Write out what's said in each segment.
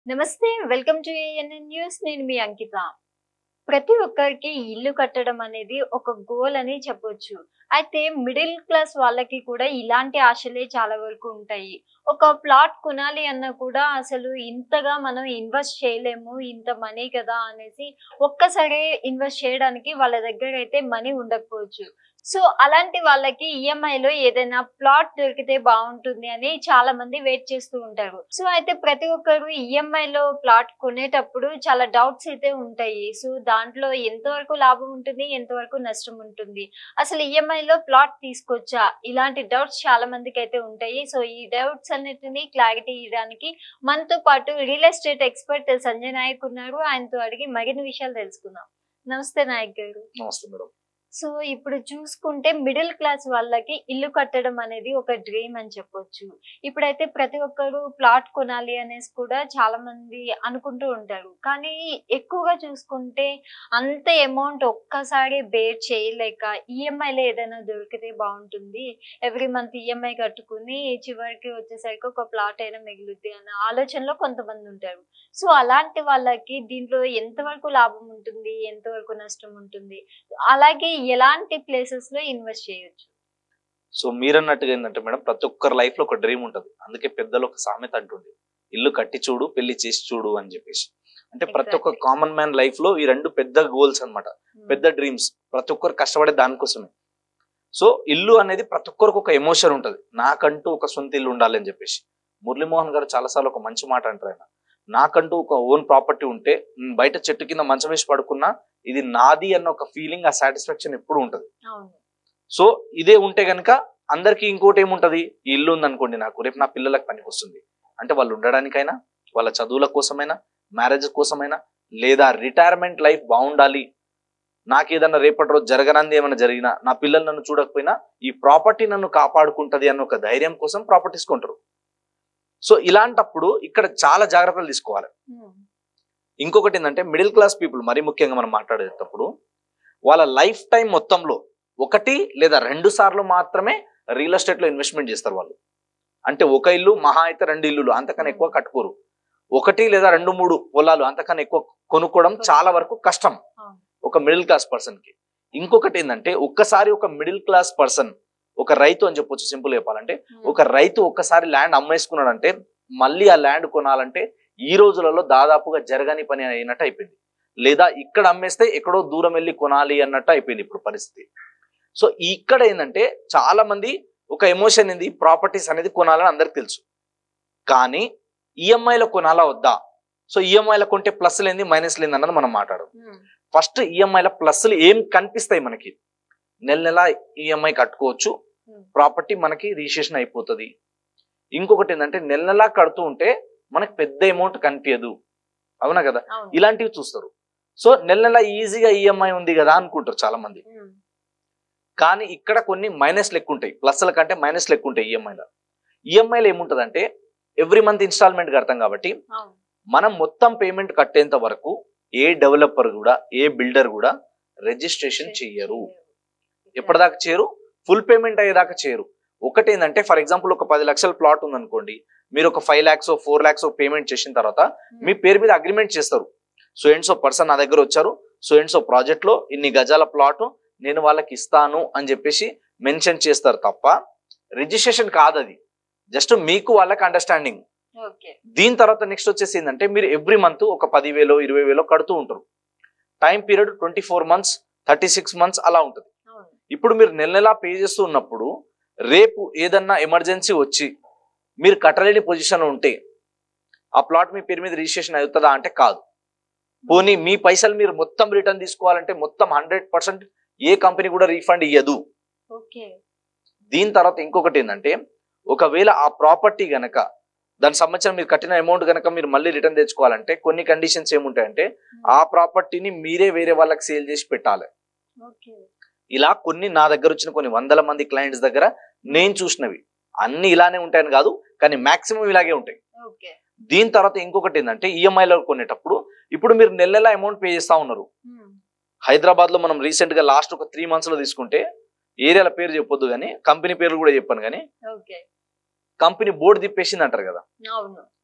నమస్తే welcome to ANN news నేను మీ అంకిత ప్రతి ఒక్కరికి ఇల్లు కట్టడం అనేది ఒక గోల్ అని చెప్పొచ్చు అయితే మిడిల్ క్లాస్ వాళ్ళకి కూడా ఇలాంటి ఆశలే చాలా వరకు ఉంటాయి ఒక ప్లాట్ కొనాలి అన్నా కూడా అసలు ఇంతగా మనం ఇన్వెస్ట్ చేయలేము ఇంత మనీ కదా అనేసి ఒక్కసారి ఇన్వెస్ట్ చేయడానికి వాళ్ళ దగ్గర అయితే మనీ ఉండకపోవచ్చు సో అలాంటి వాళ్ళకి ఈఎంఐ లో ఏదైనా ప్లాట్ దొరికితే బాగుంటుంది అని చాలా మంది వెయిట్ చేస్తూ ఉంటారు సో అయితే ప్రతి ఒక్కరు ఈఎంఐ లో ప్లాట్ కొనేటప్పుడు చాలా డౌట్స్ అయితే ఉంటాయి సో దాంట్లో ఎంతవరకు లాభం ఉంటుంది ఎంతవరకు నష్టం ఉంటుంది అసలు ఈఎంఐ లో ప్లాట్ తీసుకొచ్చా ఇలాంటి డౌట్స్ చాలా మందికి అయితే ఉంటాయి సో ఈ డౌట్స్ అన్నిటిని క్లారిటీ ఇవ్వడానికి మనతో పాటు real estate expert Sanjay Nayak ఉన్నారు ఆయనతో అడిగి మరిన్ని విషయాలు తెలుసుకుందాం నమస్తే నాయక్ గారు నమస్తే మేడం సో ఇప్పుడు చూసుకుంటే మిడిల్ క్లాస్ వాళ్ళకి ఇల్లు కట్టడం అనేది ఒక డ్రీమ్ అని చెప్పొచ్చు ఇప్పుడైతే ప్రతి ఒక్కరు ప్లాట్ కొనాలి అనేసి కూడా చాలా మంది అనుకుంటూ ఉంటారు కానీ ఎక్కువగా చూసుకుంటే అంత అమౌంట్ ఒక్కసారి బేర్ చేయలేక ఈఎంఐలో ఏదైనా దొరికితే బాగుంటుంది ఎవ్రీ మంత్ ఈఎంఐ కట్టుకుని చివరికి వచ్చేసరికి ఒక ప్లాట్ అయినా మిగులుద్ది అన్న ఆలోచనలో కొంతమంది ఉంటారు సో అలాంటి వాళ్ళకి దీంట్లో ఎంతవరకు లాభం ఉంటుంది ఎంతవరకు నష్టం ఉంటుంది అలాగే ఎలాంటి ప్లేసెస్ లో ఇన్వెస్ట్ చేయొచ్చు సో మీరన్నట్టుగా ఏంటంటే మేడం ప్రతి ఒక్కరి లైఫ్ లో ఒక డ్రీమ్ ఉంటుంది అందుకే పెద్దలు ఒక సామెత అంటుంది ఇల్లు కట్టి చూడు పెళ్లి చేసి చూడు అని చెప్పేసి అంటే ప్రతి ఒక్క Exactly. కామన్ మ్యాన్ లైఫ్ లో ఈ రెండు పెద్ద గోల్స్ అన్నమాట పెద్ద డ్రీమ్స్ ప్రతి ఒక్కరు కష్టపడే దానికోసమే సో ఇల్లు అనేది ప్రతి ఒక్కరికి ఒక ఎమోషన్ ఉంటుంది నాకంటూ ఒక సొంత ఇల్లు ఉండాలి అని చెప్పేసి మురళీమోహన్ గారు చాలాసార్లు ఒక మంచి మాట అంటారు ఆయన నాకంటూ ఒక ఓన్ ప్రాపర్టీ ఉంటే నేను బయట చెట్టు కింద మంచం వేసి పడుకున్నా ఇది నాది అన్న ఒక ఫీలింగ్ ఆ సాటిస్ఫాక్షన్ ఎప్పుడు ఉంటుంది అవును సో ఇదే ఉంటే గనక అందరికి ఇంకోటి ఏముంటది ఈ ఇల్లు ఉందనుకోండి నాకు రేపు నా పిల్లలకు పనికి వస్తుంది అంటే వాళ్ళు ఉండడానికైనా వాళ్ళ చదువుల కోసమైనా మ్యారేజ్ కోసమైనా లేదా రిటైర్మెంట్ లైఫ్ బాగుండాలి నాకు ఏదన్నా రేపటి రోజు జరగనంది ఏమైనా జరిగినా నా పిల్లలు నన్ను చూడకపోయినా ఈ ప్రాపర్టీ నన్ను కాపాడుకుంటది అన్న ఒక ధైర్యం కోసం ప్రాపర్టీస్ కొంటారు సో ఇలాంటప్పుడు ఇక్కడ చాలా జాగ్రత్తలు తీసుకోవాలి ఉమ్. ఇంకొకటి ఏంటంటే మిడిల్ క్లాస్ పీపుల్ మరీ ముఖ్యంగా మనం మాట్లాడేటప్పుడు వాళ్ళ లైఫ్ టైం మొత్తంలో ఒకటి లేదా రెండు సార్లు మాత్రమే రియల్ ఎస్టేట్ లో ఇన్వెస్ట్మెంట్ చేస్తారు వాళ్ళు అంటే ఒక ఇల్లు మహా అయితే రెండు ఇల్లులు అంతకన్నా ఎక్కువ కట్టుకోరు ఒకటి లేదా రెండు మూడు పొలాలు అంతకన్నా ఎక్కువ కొనుక్కోవడం చాలా వరకు కష్టం అవును. ఒక మిడిల్ క్లాస్ పర్సన్ కి ఇంకొకటి ఏంటంటే ఒక్కసారి ఒక మిడిల్ క్లాస్ పర్సన్ ఒక రైతు అని చెప్పొచ్చు సింపుల్ చెప్పాలంటే ఉమ్. ఒక రైతు ఒక్కసారి ల్యాండ్ అమ్మేసుకున్నాడంటే మళ్ళీ ఆ ల్యాండ్ కొనాలంటే ఈ రోజులలో దాదాపుగా జరగని పని అయినట్టు అయిపోయింది లేదా ఇక్కడ అమ్మేస్తే ఎక్కడో దూరం వెళ్ళి కొనాలి అన్నట్టు అయిపోయింది ఇప్పుడు పరిస్థితి సో ఇక్కడ ఏంటంటే చాలా మంది ఒక ఎమోషన్ ఏంది ప్రాపర్టీస్ అనేది కొనాలని అందరికి తెలుసు కానీ ఈఎంఐలో కొనాలా వద్దా సో ఈఎంఐలో కొంటే ప్లస్ లేని మైనస్ లేని అన్నది మనం మాట్లాడడం ఉమ్. ఫస్ట్ ఈఎంఐల ప్లస్లు ఏం కనిపిస్తాయి మనకి నెల నెల ఈఎంఐ కట్టుకోవచ్చు Hmm. ప్రాపర్టీ మనకి రిజిస్ట్రేషన్ అయిపోతుంది ఇంకొకటి ఏంటంటే నెల నెలా కడుతూ ఉంటే మనకి పెద్ద అమౌంట్ కనిపించదు అవునా కదా అవును. ఇలాంటివి చూస్తారు సో నెల నెల ఈజీగా ఈఎంఐ ఉంది కదా అనుకుంటారు చాలా మంది ఉమ్. కానీ ఇక్కడ కొన్ని మైనస్ లెక్క ఉంటాయి ప్లస్ల కంటే మైనస్ లెక్క ఉంటాయి ఈఎంఐలో ఈఎంఐలో ఏముంటది అంటే ఎవ్రీ మంత్ ఇన్స్టాల్మెంట్ కడతాం కాబట్టి అవును. మనం మొత్తం పేమెంట్ కట్టేంత వరకు ఏ డెవలపర్ కూడా ఏ బిల్డర్ కూడా రిజిస్ట్రేషన్ చెయ్యరు ఎప్పటిదాకా చేయరు ఫుల్ పేమెంట్ అయ్యేదాకా చేయరు ఒకటి ఏంటంటే ఫర్ ఎగ్జాంపుల్ ఒక పది లక్షల ప్లాట్ ఉందనుకోండి మీరు ఒక five lakhs four lakhs payment చేసిన తర్వాత ఉమ్. మీ పేరు మీద అగ్రిమెంట్ చేస్తారు సో ఎండ్స్ ఆఫ్ పర్సన్ నా దగ్గర వచ్చారు సో ఎండ్స్ ఆఫ్ ప్రాజెక్ట్ లో ఇన్ని గజాల ప్లాట్ నేను వాళ్ళకి ఇస్తాను అని చెప్పేసి మెన్షన్ చేస్తారు తప్ప రిజిస్ట్రేషన్ కాదు అది జస్ట్ మీకు వాళ్ళకి అండర్స్టాండింగ్ ఓకే దీని తర్వాత నెక్స్ట్ వచ్చేసి ఏంటంటే మీరు ఎవ్రీ మంత్ ఒక పదివేలో ఇరవై వేలో కడుతూ ఉంటారు time period twenty four months thirty six months అలా ఉంటుంది అవును. ఇప్పుడు మీరు నెల నెలా పే చేస్తూ ఉన్నప్పుడు రేపు ఏదన్నా ఎమర్జెన్సీ వచ్చి మీరు కట్టలేని పొజిషన్ ఉంటే ఆ ప్లాట్ మీ పేరు మీద రిజిస్ట్రేషన్ అవుతుందా అంటే కాదు పోనీ మీ పైసలు మీరు మొత్తం రిటర్న్ తీసుకోవాలంటే మొత్తం హండ్రెడ్ పర్సెంట్ ఏ కంపెనీ కూడా రీఫండ్ ఇయ్యదు ఓకే దీని తర్వాత ఇంకొకటి ఏంటంటే ఒకవేళ ఆ ప్రాపర్టీ గనక దాని సంవత్సరం మీరు కట్టిన అమౌంట్ గనక మీరు మళ్ళీ రిటర్న్ తెచ్చుకోవాలంటే కొన్ని కండిషన్స్ ఏముంటాయంటే ఆ ప్రాపర్టీని మీరే వేరే వాళ్ళకి సేల్ చేసి పెట్టాలి ఓకే ఇలా కొన్ని నా దగ్గర వచ్చిన కొన్ని వందల మంది క్లయింట్స్ దగ్గర నేను చూసినవి అన్ని ఇలానే ఉంటాయని కాదు కానీ మాక్సిమం ఇలాగే ఉంటాయి ఓకే దీని తర్వాత ఇంకొకటి ఏంటంటే ఈఎంఐలో కొనేటప్పుడు ఇప్పుడు మీరు నెల నెల అమౌంట్ పే చేస్తా ఉన్నారు ఉమ్. హైదరాబాద్ లో మనం రీసెంట్ గా లాస్ట్ ఒక త్రీ మంత్స్ లో తీసుకుంటే ఏరియాల పేరు చెప్పొద్దు కానీ కంపెనీ పేర్లు కూడా చెప్పాను కానీ ఓకే కంపెనీ బోర్డు తిప్పేసింది అంటారు కదా అవును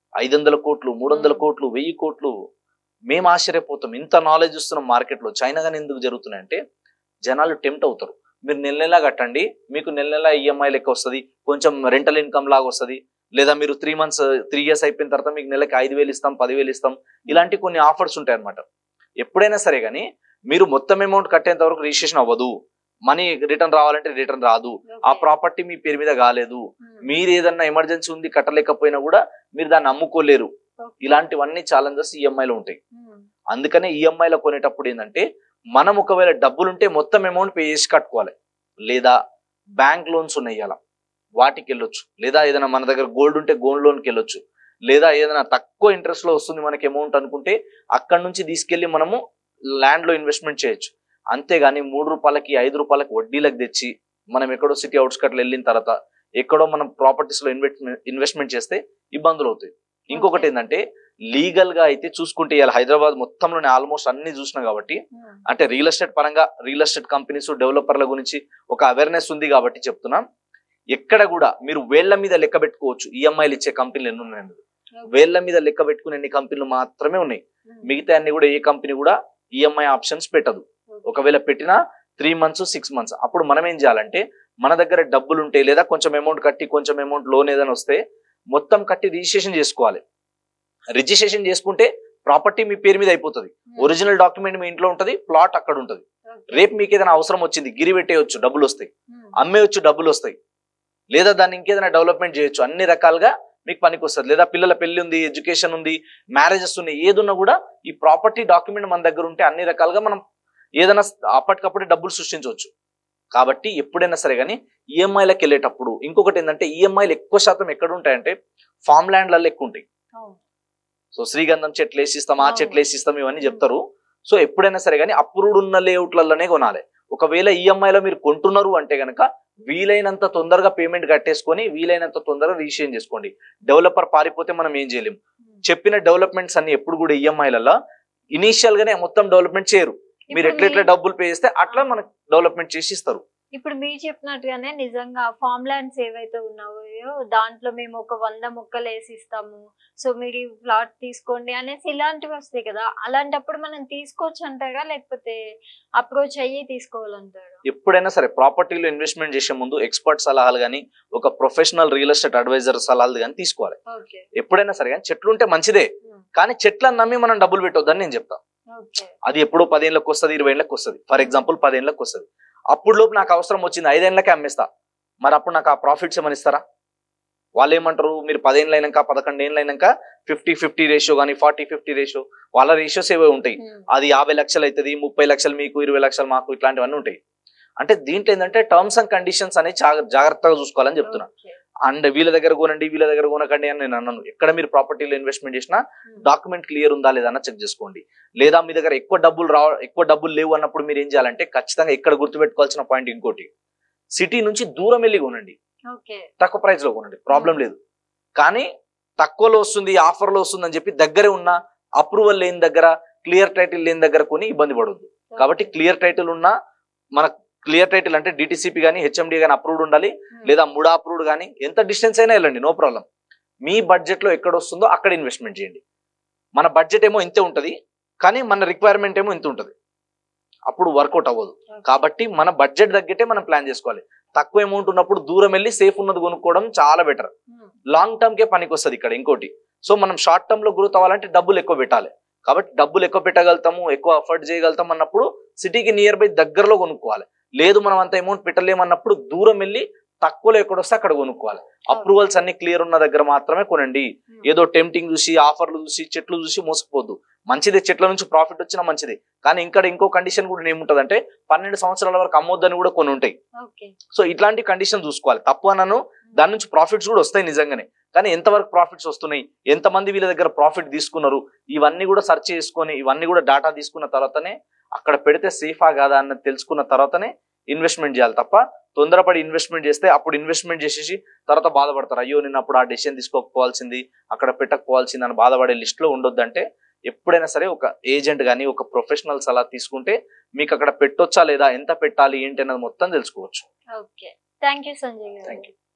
ఐదు వందల కోట్లు మూడు వందల Hmm. కోట్లు వెయ్యి కోట్లు మేము ఆశ్చర్యపోతాం ఇంత నాలెడ్జ్ ఇస్తున్నాం మార్కెట్లో చైనా కానీ ఎందుకు జరుగుతున్నాయంటే జనాలు టెంప్ట్ అవుతారు మీరు నెల నెలా కట్టండి మీకు నెల నెల ఈఎంఐ లెక్క వస్తుంది కొంచెం రెంటల్ ఇన్కమ్ లాగా వస్తుంది లేదా మీరు త్రీ మంత్స్ త్రీ ఇయర్స్ అయిపోయిన తర్వాత మీకు నెలకి ఐదు వేలు ఇస్తాం పదివేలు ఇస్తాం ఇలాంటి కొన్ని ఆఫర్స్ ఉంటాయి అనమాట ఎప్పుడైనా సరే కానీ మీరు మొత్తం అమౌంట్ కట్టేంత వరకు రిజిస్ట్రేషన్ అవ్వదు మనీ రిటర్న్ రావాలంటే రిటర్న్ రాదు ఆ Okay. ప్రాపర్టీ మీ పేరు మీద కాలేదు Hmm. మీరు ఏదన్నా ఎమర్జెన్సీ ఉంది కట్టలేకపోయినా కూడా మీరు దాన్ని అమ్ముకోలేరు Okay. ఇలాంటివన్నీ ఛాలెంజెస్ ఈఎంఐలో ఉంటాయి Hmm. అందుకనే ఈఎంఐలో కొనేటప్పుడు ఏంటంటే మనం ఒకవేళ డబ్బులుంటే మొత్తం అమౌంట్ పే చేసి కట్టుకోవాలి లేదా బ్యాంక్ లోన్స్ ఉన్నాయి అలా వాటికి వెళ్ళొచ్చు లేదా ఏదైనా మన దగ్గర గోల్డ్ ఉంటే గోల్డ్ లోన్కి వెళ్ళొచ్చు లేదా ఏదైనా తక్కువ ఇంట్రెస్ట్ లో వస్తుంది మనకి అమౌంట్ అనుకుంటే అక్కడ నుంచి తీసుకెళ్లి మనము ల్యాండ్ లో ఇన్వెస్ట్మెంట్ చేయొచ్చు అంతేగాని మూడు రూపాయలకి ఐదు రూపాయలకి వడ్డీలకు తెచ్చి మనం ఎక్కడో సిటీ అవుట్స్కట్లు వెళ్ళిన తర్వాత ఎక్కడో మనం ప్రాపర్టీస్ లో ఇన్వెస్ట్మెంట్ ఇన్వెస్ట్మెంట్ చేస్తే ఇబ్బందులు అవుతాయి ఇంకొకటి Okay. ఏంటంటే లీగల్ గా అయితే చూసుకుంటే ఇవాళ హైదరాబాద్ మొత్తంలోనే ఆల్మోస్ట్ అన్ని చూసినా కాబట్టి Hmm. అంటే రియల్ ఎస్టేట్ పరంగా రియల్ ఎస్టేట్ కంపెనీస్ డెవలపర్ల గురించి ఒక అవేర్నెస్ ఉంది కాబట్టి చెప్తున్నాం ఎక్కడ కూడా మీరు వేళ్ల మీద లెక్క పెట్టుకోవచ్చు ఈఎంఐలు ఇచ్చే కంపెనీలు ఎన్ని ఉన్నాయి వేళ్ల మీద లెక్క పెట్టుకునే ఎన్ని కంపెనీలు మాత్రమే ఉన్నాయి Hmm. మిగతా అన్ని కూడా ఏ కంపెనీ కూడా ఈఎంఐ ఆప్షన్స్ పెట్టదు ఒకవేళ పెట్టినా త్రీ మంత్స్ సిక్స్ మంత్స్ అప్పుడు మనం ఏం చేయాలంటే మన దగ్గర డబ్బులు ఉంటే లేదా కొంచెం అమౌంట్ కట్టి కొంచెం అమౌంట్ లోన్ ఏదైనా వస్తే మొత్తం కట్టి రిజిస్ట్రేషన్ చేసుకోవాలి రిజిస్ట్రేషన్ చేసుకుంటే ప్రాపర్టీ మీ పేరు మీద అయిపోతుంది Hmm. ఒరిజినల్ డాక్యుమెంట్ మీ ఇంట్లో ఉంటుంది ప్లాట్ అక్కడ ఉంటుంది Okay. రేపు మీకు ఏదైనా అవసరం వచ్చింది గిరి పెట్టేయచ్చు డబ్బులు వస్తాయి Hmm. అమ్మేయచ్చు డబ్బులు వస్తాయి లేదా దాన్ని ఇంకేదైనా డెవలప్మెంట్ చేయొచ్చు అన్ని రకాలుగా మీకు పనికి వస్తుంది లేదా పిల్లల పెళ్లి ఉంది ఎడ్యుకేషన్ ఉంది మ్యారేజెస్ ఉన్నాయి ఏదున్నా కూడా ఈ ప్రాపర్టీ డాక్యుమెంట్ మన దగ్గర ఉంటే అన్ని రకాలుగా మనం ఏదైనా అప్పటికప్పుడే డబ్బులు సృష్టించవచ్చు కాబట్టి ఎప్పుడైనా సరే కానీ ఈఎంఐలకు వెళ్ళేటప్పుడు ఇంకొకటి ఏంటంటే ఈఎంఐలు ఎక్కువ శాతం ఎక్కడ ఉంటాయంటే ఫామ్ ల్యాండ్లలో ఎక్కువ ఉంటాయి అవును. సో శ్రీగంధం చెట్లు వేసిస్తాం ఆ అవును. చెట్లు వేసిస్తాం ఇవన్నీ చెప్తారు సో ఎప్పుడైనా సరే కానీ అప్రూవ్డ్ ఉన్న లేఅవుట్లలోనే కొనాలి ఒకవేళ ఈఎంఐలో మీరు కొంటున్నారు అంటే గనక వీలైనంత తొందరగా పేమెంట్ కట్టేసుకొని వీలైనంత తొందరగా రిజిస్ట్రేషన్ చేసుకోండి డెవలపర్ పారిపోతే మనం ఏం చేయలేం Hmm. చెప్పిన డెవలప్మెంట్స్ అన్ని ఎప్పుడు కూడా ఈఎంఐలలో ఇనీషియల్ గానే మొత్తం డెవలప్మెంట్ చేయరు మీరు ఇప్పుడు ఎట్లా ఎట్లా మీ- డబ్బులు పే చేస్తే అట్లా మనకు డెవలప్మెంట్ చేసి ఇస్తారు ఇప్పుడు మీరు చెప్పినట్టుగానే నిజంగా ఫామ్ ల్యాండ్స్ ఏవైతే ఉన్నాయో దాంట్లో మేము ఒక వంద మొక్కలు వేసి ఇస్తాము సో మీరు ఈ ప్లాట్ తీసుకోండి అనేసి ఇలాంటివి వస్తాయి కదా అలాంటప్పుడు మనం తీసుకోవచ్చు అంటారా లేకపోతే అప్రోచ్ అయ్యి తీసుకోవాలంటారా ఎప్పుడైనా సరే ప్రాపర్టీలో ఇన్వెస్ట్మెంట్ చేసే ముందు ఎక్స్పర్ట్ సలహాలు కానీ ఒక ప్రొఫెషనల్ రియల్ ఎస్టేట్ అడ్వైజర్ సలహాలు కానీ తీసుకోవాలి ఓకే ఎప్పుడైనా సరే కానీ చెట్లు ఉంటే మంచిదే కానీ చెట్లను నమ్మి మనం డబ్బులు పెట్టొద్దని నేను చెప్తాను ఓకే అది ఎప్పుడో పదేళ్ళకి వస్తుంది ఇరవై ఏళ్ళకి వస్తుంది ఫర్ ఎగ్జాంపుల్ పదేళ్ళకి వస్తుంది అప్పుడు లోపు నాకు అవసరం వచ్చింది ఐదేళ్ళకే అమ్మేస్తా మరి అప్పుడు నాకు ఆ ప్రాఫిట్స్ ఏమని ఇస్తారా వాళ్ళు ఏమంటారు మీరు పదేళ్ళు అయినాక పదకొండు ఏళ్ళు అయినాక ఫిఫ్టీ ఫిఫ్టీ రేషియో కానీ ఫార్టీ ఫిఫ్టీ రేషియో వాళ్ళ రేషియోస్ ఏవో ఉంటాయి అది యాభై లక్షలు అవుతుంది ముప్పై లక్షలు మీకు ఇరవై లక్షలు మాకు ఇట్లాంటివన్నీ ఉంటాయి అంటే దీంట్లో ఏంటంటే టర్మ్స్ అండ్ కండిషన్స్ అనేవి జాగ్ర- జాగ్రత్తగా చూసుకోవాలని చెప్తున్నా అండ్ వీళ్ళ దగ్గర కొనండి వీళ్ళ దగ్గర కొనకండి అని నేను అన్నాను ఎక్కడ మీరు ప్రాపర్టీలో ఇన్వెస్ట్మెంట్ చేసినా డాక్యుమెంట్ క్లియర్ ఉందా లేదా అన్న చెక్ చేసుకోండి లేదా మీ దగ్గర ఎక్కువ డబ్బులు రా ఎక్కువ డబ్బులు లేవు అన్నప్పుడు మీరు ఏం చేయాలంటే ఖచ్చితంగా ఇక్కడ గుర్తుపెట్టుకోవాల్సిన పాయింట్ ఇంకోటి సిటీ నుంచి దూరం వెళ్ళి కొనండి ఓకే తక్కువ ప్రైస్ లో కొనండి ప్రాబ్లం లేదు కానీ తక్కువలో వస్తుంది ఆఫర్లో వస్తుంది అని చెప్పి దగ్గరే ఉన్న అప్రూవల్ లేని దగ్గర క్లియర్ టైటిల్ లేని దగ్గర కొని ఇబ్బంది పడొద్దు కాబట్టి క్లియర్ టైటిల్ ఉన్న మన క్లియర్ టైటిల్ అంటే డిటిసిపి కానీ హెచ్ఎండి కానీ అప్రూవ్డ్ ఉండాలి లేదా ముడా అప్రూవ్డ్ కానీ ఎంత డిస్టెన్స్ అయినా వెళ్ళండి నో ప్రాబ్లం మీ బడ్జెట్ లో ఎక్కడ వస్తుందో అక్కడ ఇన్వెస్ట్మెంట్ చేయండి మన బడ్జెట్ ఏమో ఇంతే ఉంటది కానీ మన రిక్వైర్మెంట్ ఏమో ఇంత ఉంటది అప్పుడు వర్కౌట్ అవ్వదు కాబట్టి మన బడ్జెట్ తగ్గట్టే మనం ప్లాన్ చేసుకోవాలి తక్కువ అమౌంట్ ఉన్నప్పుడు దూరం వెళ్ళి సేఫ్ ఉన్నది కొనుక్కోవడం చాలా బెటర్ లాంగ్ టర్మ్ కే పనికి వస్తుంది ఇక్కడ ఇంకోటి సో మనం షార్ట్ టర్మ్ లో గ్రోత్ అవ్వాలంటే డబ్బులు ఎక్కువ పెట్టాలి కాబట్టి డబ్బులు ఎక్కువ పెట్టగలుగుతాము ఎక్కువ అఫర్ట్ చేయగలుగుతాం అన్నప్పుడు సిటీకి నియర్ బై దగ్గరలో కొనుక్కోవాలి లేదు మనం అంత అమౌంట్ పెట్టలేమన్నప్పుడు దూరం వెళ్ళి తక్కువలో ఎక్కడ వస్తే అక్కడ కొనుక్కోవాలి అప్రూవల్స్ అన్ని క్లియర్ ఉన్న దగ్గర మాత్రమే కొనండి ఏదో టెంప్టింగ్ చూసి ఆఫర్లు చూసి చెట్లు చూసి మోసపోద్దు మంచిదే చెట్ల నుంచి ప్రాఫిట్ వచ్చినా మంచిదే కానీ ఇంకా ఇంకో కండిషన్ కూడా ఏముంటదంటే పన్నెండు సంవత్సరాల వరకు అమ్మొద్దని కూడా కొన్ని ఉంటాయి ఓకే సో ఇట్లాంటి కండిషన్ చూసుకోవాలి తప్పు అన్నాను దాని నుంచి ప్రాఫిట్స్ కూడా వస్తాయి నిజంగానే కానీ ఎంతవరకు ప్రాఫిట్స్ వస్తున్నాయి ఎంతమంది వీళ్ళ దగ్గర ప్రాఫిట్ తీసుకున్నారు ఇవన్నీ కూడా సెర్చ్ చేసుకొని ఇవన్నీ కూడా డేటా తీసుకున్న తర్వాతనే అక్కడ పెడితే సేఫా కాదా అన్నది తెలుసుకున్న తర్వాతనే ఇన్వెస్ట్మెంట్ చేయాలి తప్ప తొందరపడి ఇన్వెస్ట్మెంట్ చేస్తే అప్పుడు ఇన్వెస్ట్మెంట్ చేసేసి తర్వాత బాధపడతారు అయ్యో నేను అప్పుడు ఆ డెసిషన్ తీసుకోకపోవాల్సింది అక్కడ పెట్టకపోవాల్సింది అని బాధపడే లిస్ట్ లో ఉండొద్దంటే ఎప్పుడైనా సరే ఒక ఏజెంట్ కానీ ఒక ప్రొఫెషనల్ సలహా తీసుకుంటే మీకు అక్కడ పెట్టొచ్చా లేదా ఎంత పెట్టాలి ఏంటి అన్నది మొత్తం తెలుసుకోవచ్చు ఓకే థ్యాంక్ యూ సంజయ్ గారు థ్యాంక్ యూ